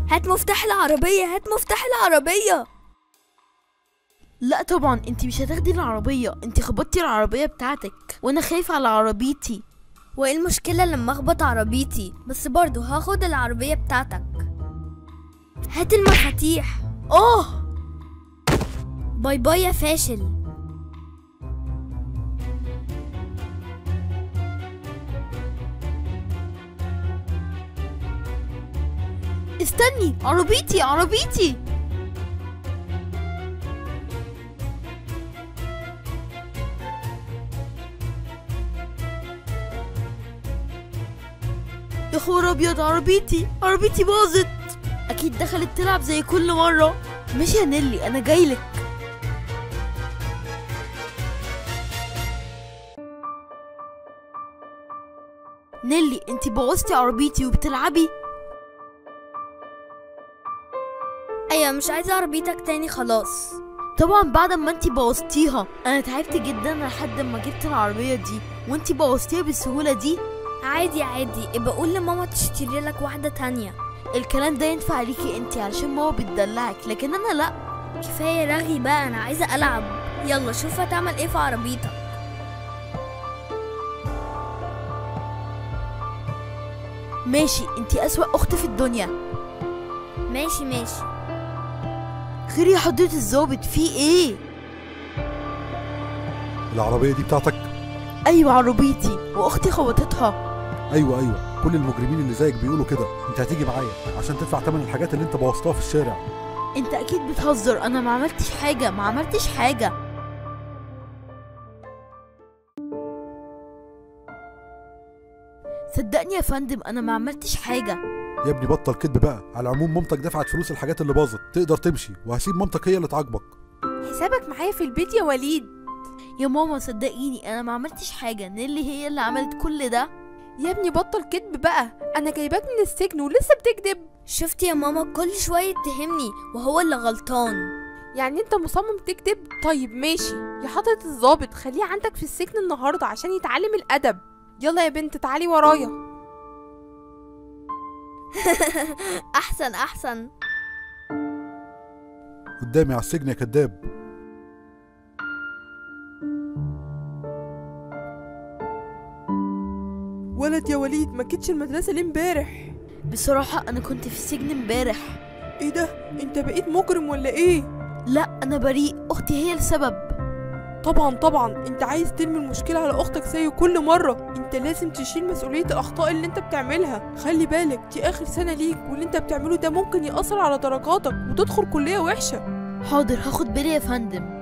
هات مفتاح العربية هات مفتاح العربية لا طبعا انت مش هتاخدي العربية انت خبطتي العربية بتاعتك وانا خايفة على عربيتي وايه المشكلة لما اخبط عربيتي بس برضو هاخد العربية بتاعتك هات المفاتيح اه باي باي يا فاشل استني عربيتي عربيتي يا خبر ابيض عربيتي عربيتي باظت اكيد دخلت تلعب زي كل مره ماشي يا نيلي انا جايلك نيلي انتي بوظتي عربيتي وبتلعبي ايوه مش عايزة عربيتك تاني خلاص طبعا بعد ما انتي بوظتيها انا تعبت جدا لحد ما جبت العربيه دي وانتي بوظتيها بالسهوله دي عادي عادي ابقى قول لماما تشتري لك واحدة تانية الكلام ده ينفع ليكي انتي علشان ماما بتدلعك لكن انا لا كفاية رغي بقى انا عايزة العب يلا شوف هتعمل ايه في عربيتك ماشي انتي اسوأ اخت في الدنيا ماشي ماشي خير يا حضرة الظابط في ايه العربية دي بتاعتك ايوه عربيتي واختي خبطتها ايوه ايوه كل المجرمين اللي زيك بيقولوا كده انت هتيجي معايا عشان تدفع ثمن الحاجات اللي انت بوظتها في الشارع انت اكيد بتهزر انا ما عملتش حاجه ما عملتش حاجه صدقني يا فندم انا ما عملتش حاجه يا ابني بطل كدب بقى على العموم مامتك دفعت فلوس الحاجات اللي باظت تقدر تمشي وهسيب مامتك هي اللي تعاقبك حسابك معايا في البيت يا وليد يا ماما صدقيني انا ما عملتش حاجه نيلي هي اللي عملت كل ده يا ابني بطل كدب بقى انا جايباك من السجن ولسه بتكذب شفت يا ماما كل شوية يتهمني وهو اللي غلطان يعني انت مصمم تكذب طيب ماشي يا حضرة الضابط خليه عندك في السجن النهارده عشان يتعلم الادب يلا يا بنت تعالي ورايا احسن احسن قدامي على السجن يا كداب ولد يا وليد ما كنتش المدرسة ليه امبارح بصراحه انا كنت في السجن امبارح ايه ده انت بقيت مجرم ولا ايه لا انا بريء اختي هي السبب طبعا طبعا انت عايز ترمي المشكلة على اختك زي كل مرة انت لازم تشيل مسؤولية الاخطاء اللي انت بتعملها خلي بالك دي اخر سنة ليك واللي انت بتعمله ده ممكن يأثر على درجاتك وتدخل كلية وحشة حاضر هاخد بالي يا فندم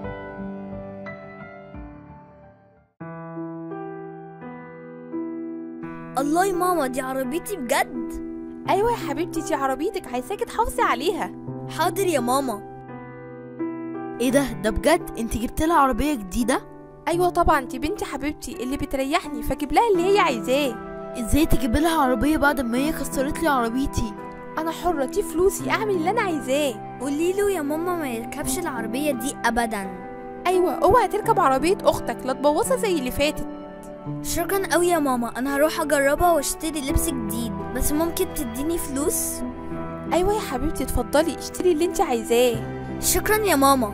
الله يا ماما دي عربيتي بجد ايوه يا حبيبتي دي عربيتك عايزاكي تحافظي عليها حاضر يا ماما ايه ده ده بجد انت جبت لها عربيه جديده ايوه طبعا دي بنتي حبيبتي اللي بتريحني فجيب لها اللي هي عايزاه ازاي تجيب لها عربيه بعد ما هي كسرت لي عربيتي انا حرة دي فلوسي اعمل اللي انا عايزاه قولي له يا ماما ما يركبش العربية دي ابدا ايوه اوعى تركب عربية اختك لا تبوظها زي اللي فاتت شكرا قوي يا ماما انا هروح اجربها واشتري لبس جديد بس ممكن تديني فلوس ايوه يا حبيبتي اتفضلي اشتري اللي انت عايزاه شكرا يا ماما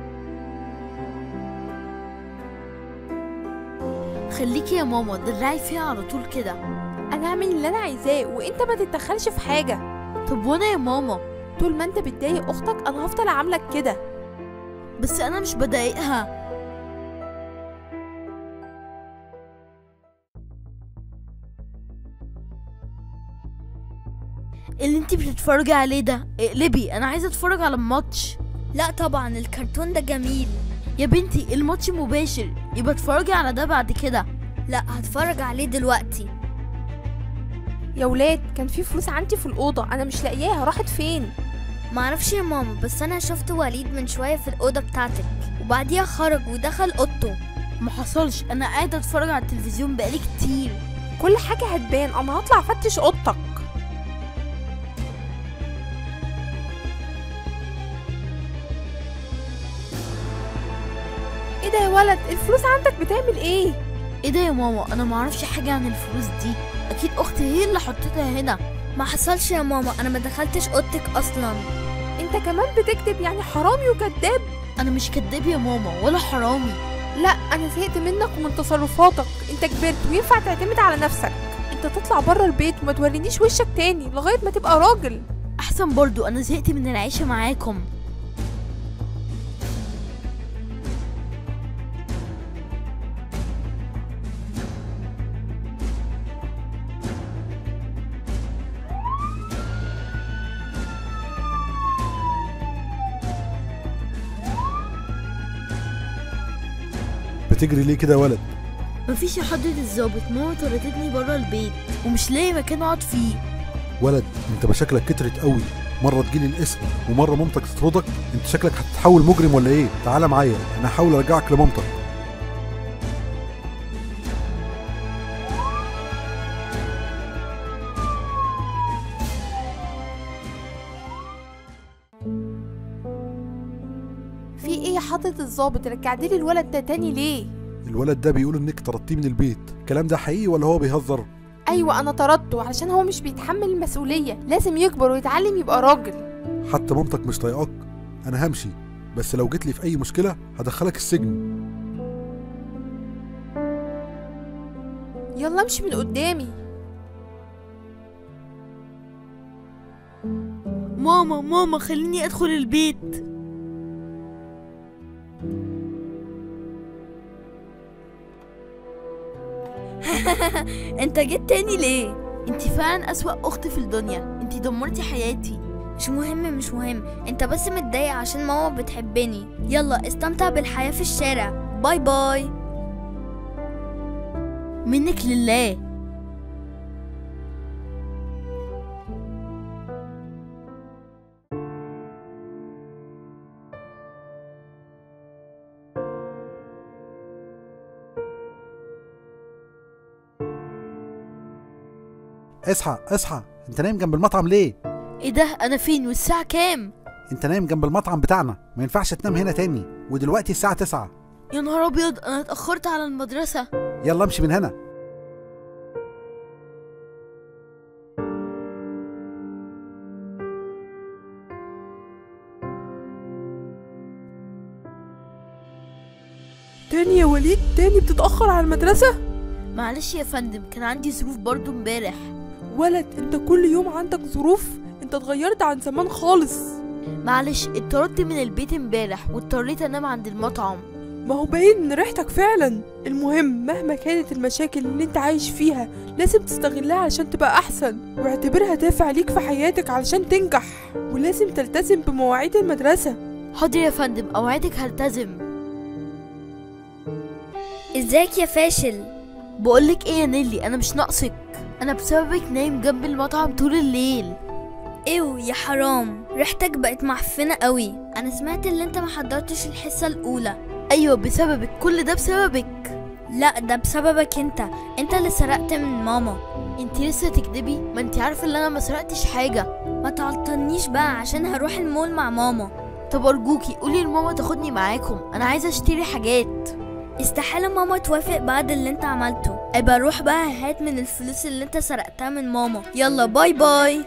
خليكي يا ماما دلعي فيها على طول كده انا اعمل اللي انا عايزاه وانت ما تتدخلش في حاجة طب وانا يا ماما طول ما انت بتضايق اختك انا هفضل اعاملك كده بس انا مش بضايقها اللي انت بتتفرجي عليه ده اقلبي انا عايزه اتفرج على الماتش لا طبعا الكرتون ده جميل يا بنتي الماتش مباشر يبقى اتفرجي على ده بعد كده لا هتفرج عليه دلوقتي يا ولاد كان في فلوس عندي في الاوضه انا مش لاقياها راحت فين معرفش يا ماما بس انا شفت وليد من شوية في الأوضة بتاعتك وبعديها خرج ودخل أوضته ما حصلش انا قاعده اتفرج على التلفزيون بقالي كتير كل حاجه هتبان انا هطلع افتش اوضتك ايه ده يا ولد الفلوس عندك بتعمل ايه ايه ده يا ماما انا ما اعرفش حاجه عن الفلوس دي اكيد اختي هي اللي حطيتها هنا ما حصلش يا ماما انا ما دخلتش اوضتك اصلا انت كمان بتكذب يعني حرامي وكذاب انا مش كداب يا ماما ولا حرامي لا انا زهقت منك ومن تصرفاتك انت كبرت وينفع تعتمد على نفسك انت تطلع بره البيت وما تورينيش وشك تاني لغايه ما تبقى راجل احسن برضو انا زهقت من العيشه معاكم بتجري ليه كده يا ولد مفيش يا حضرة الظابط ماما طردتني بره البيت ومش لاقي مكان اقعد فيه ولد انت مشاكلك كترت قوي مره تجيلي القسم ومره مامتك تطردك انت شكلك هتتحول مجرم ولا ايه تعالى معايا انا هحاول ارجعك لمامتك في ايه يا حضرة الظابط رجعتلي الولد ده تاني ليه الولد ده بيقول انك طردتيه من البيت الكلام ده حقيقي ولا هو بيهزر ايوه انا طردته علشان هو مش بيتحمل المسؤوليه لازم يكبر ويتعلم يبقى راجل حتى مامتك مش طايقاك انا همشي بس لو جيت لي في اي مشكله هدخلك السجن يلا امشي من قدامي ماما ماما خليني ادخل البيت انت جيت تاني ليه انت فعلا اسوأ اخت في الدنيا انت دمرتي حياتي مش مهم مش مهم انت بس متضايق عشان ماما بتحبني يلا استمتع بالحياة في الشارع باي باي منك لله اصحى اصحى انت نايم جنب المطعم ليه ايه ده انا فين والساعه كام انت نايم جنب المطعم بتاعنا ما ينفعش تنام هنا تاني ودلوقتي الساعه 9 يا نهار ابيض انا اتاخرت على المدرسه يلا امشي من هنا تاني يا وليد تاني بتتاخر على المدرسه معلش يا فندم كان عندي ظروف برضو امبارح ولد انت كل يوم عندك ظروف انت اتغيرت عن زمان خالص معلش اتطردت من البيت امبارح واضطريت انام عند المطعم ما هو باين من ريحتك فعلا المهم مهما كانت المشاكل اللي انت عايش فيها لازم تستغلها علشان تبقى احسن واعتبرها دافع ليك في حياتك علشان تنجح ولازم تلتزم بمواعيد المدرسة حاضر يا فندم اوعدك هلتزم ازيك يا فاشل بقولك ايه يا نيلي انا مش ناقصك انا بسببك نايم جنب المطعم طول الليل ايو يا حرام ريحتك بقت معفنة قوي انا سمعت ان انت ما حضرتش الحصة الاولى ايوه بسببك كل ده بسببك لا ده بسببك انت انت اللي سرقت من ماما انت لسه تكدبي ما انت عارفه ان انا ما سرقتش حاجه ما تعطلنيش بقى عشان هروح المول مع ماما طب ارجوكي قولي لماما تاخدني معاكم انا عايزه اشتري حاجات استحالة ماما توافق بعد اللي انت عملته ابقى روح بقى هات من الفلوس اللي انت سرقتها من ماما يلا باي باي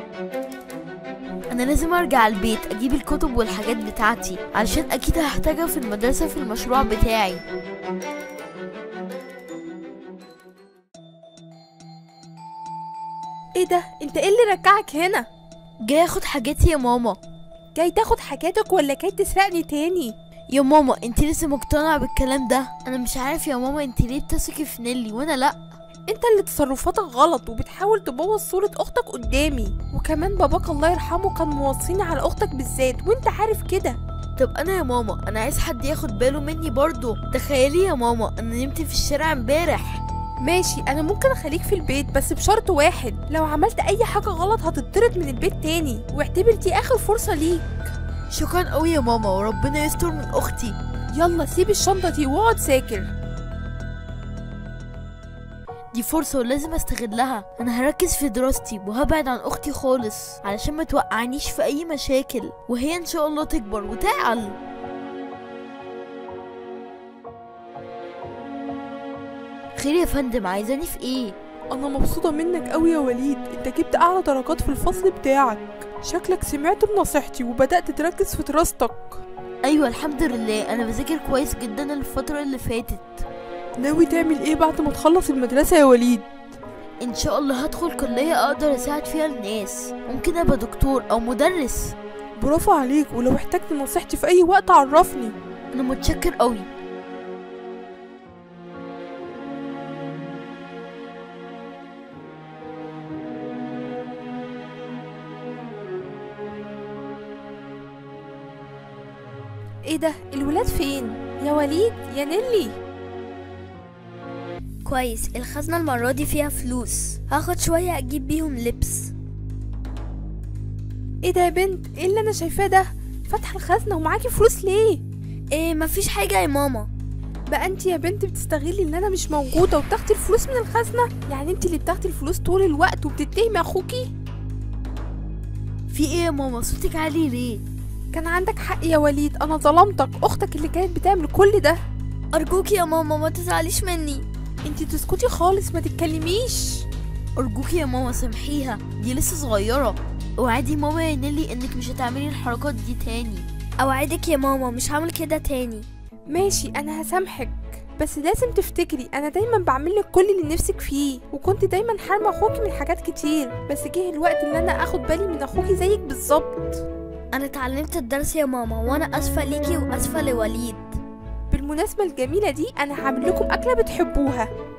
انا لازم ارجع البيت اجيب الكتب والحاجات بتاعتي علشان اكيد هحتاجها في المدرسه في المشروع بتاعي ايه ده انت ايه اللي رجعك هنا جاي اخد حاجاتي يا ماما جاي تاخد حاجاتك ولا جاي تسرقني تاني يا ماما انت لسه مقتنعه بالكلام ده انا مش عارف يا ماما انت ليه بتثقي في نيلي وانا لا انت اللي تصرفاتك غلط وبتحاول تبوظ صورة اختك قدامي وكمان باباك الله يرحمه كان موصيني على اختك بالذات وانت عارف كده طب انا يا ماما انا عايز حد ياخد باله مني برضو تخيلي يا ماما انا نمت في الشارع امبارح ماشي انا ممكن اخليك في البيت بس بشرط واحد لو عملت اي حاجة غلط هتطرد من البيت تاني واعتبر دي اخر فرصة ليك شكرا قوي يا ماما وربنا يستر من اختي يلا سيب الشنطة دي واقعد ذاكر دي فرصة ولازم استغلها انا هركز في دراستي وهبعد عن اختي خالص علشان ما توقعنيش في اي مشاكل وهي ان شاء الله تكبر وتعقل خير يا فندم عايزاني في ايه انا مبسوطه منك قوي يا وليد انت جبت اعلى درجات في الفصل بتاعك شكلك سمعت بنصيحتي وبدات تركز في دراستك ايوه الحمد لله انا بذاكر كويس جدا الفتره اللي فاتت ناوي تعمل ايه بعد ما تخلص المدرسه يا وليد ان شاء الله هدخل كليه اقدر اساعد فيها الناس ممكن ابقى دكتور او مدرس برافو عليك ولو احتجت نصيحتي في اي وقت عرفني انا متشكر قوي ايه ده الولاد فين يا وليد يا نيلي كويس الخزنة المرة دي فيها فلوس هاخد شوية اجيب بيهم لبس ايه ده يا بنت ايه اللي انا شايفاه ده فاتحه الخزنه ومعاكي فلوس ليه ايه مفيش حاجة يا ماما بقى انت يا بنت بتستغلي ان انا مش موجوده وبتاخدي الفلوس من الخزنه يعني انت اللي بتاخدي الفلوس طول الوقت وبتتهمي اخوكي في ايه يا ماما صوتك عالي ليه كان عندك حق يا وليد انا ظلمتك اختك اللي كانت بتعمل كل ده ارجوك يا ماما ما تزعليش مني انت تسكتي خالص ما تتكلميش ارجوكي يا ماما سامحيها دي لسه صغيره وعدي ماما يا نيلي انك مش هتعملي الحركات دي تاني اوعدك يا ماما مش هعمل كده تاني ماشي انا هسامحك بس لازم تفتكري انا دايما بعمل لك كل اللي نفسك فيه وكنت دايما حارمه اخوكي من حاجات كتير بس جه الوقت اللي انا اخد بالي من اخوكي زيك بالظبط انا اتعلمت الدرس يا ماما وانا اسفة ليكي واسفة لوليد بالمناسبه الجميله دي انا هعمل لكم اكله بتحبوها